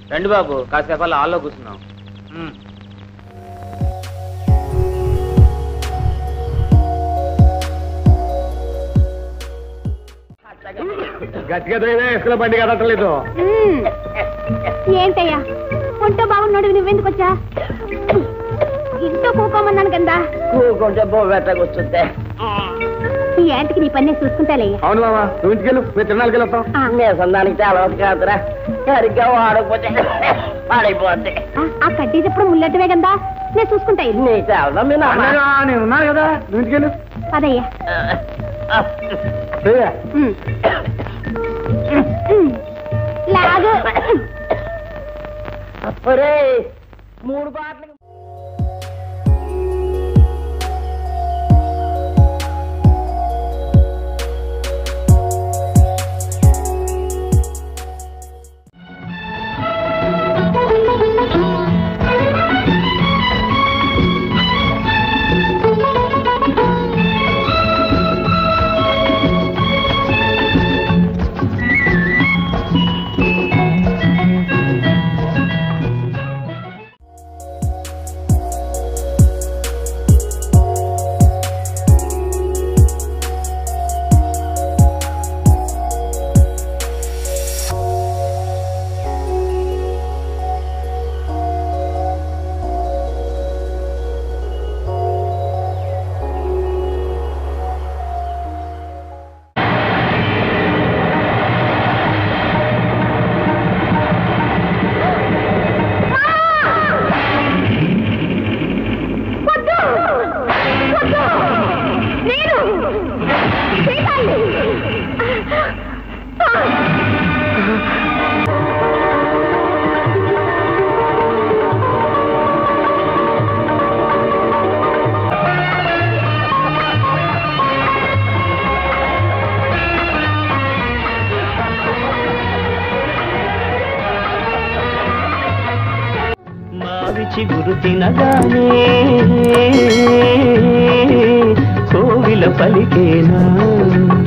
రండి బాబు కాసేపు అలా హాల్లో కూర్చున్నాం గట్టిగా దొరికినా ఇసుకల బండి కదట్టలేదు మ్మ్. ఏంటయ్యా ఒంటో బాగున్నాడు నువ్వెందుకు వచ్చా ఇంట్లో కూకోమన్నాను కదా కూకుంటే బొవ్వెట్టకొచ్చుద్దే ఈ యాంటికి నీ పన్నే చూసుకుంటాలయ్యా అవును మామ నువ్వు ఇంటికెళ్ళు మేము తిరణాలకి వెళ్ళొస్తాం ఆ, మీసం దానికి తెలవదు కాదురా సరిగ్గా వాడకపోతే పాడైపోద్ది ఆ, ఆ కడ్డీ చెప్పడం ముల్లట్టువే కదా నేను చూసుకుంటా ఇల్లు నీకు తెలదా మీ నాన్న అన్నయ్య, నేను ఉన్నాను కదా నువ్వు ఇంటికెళ్ళు అదయ్యా ఏ, మ్మ్. మ్మ్. లాగు ఒరేయ్, మూడు పాటలు మావి చిగురు తినగానే కోవిల పలికేనా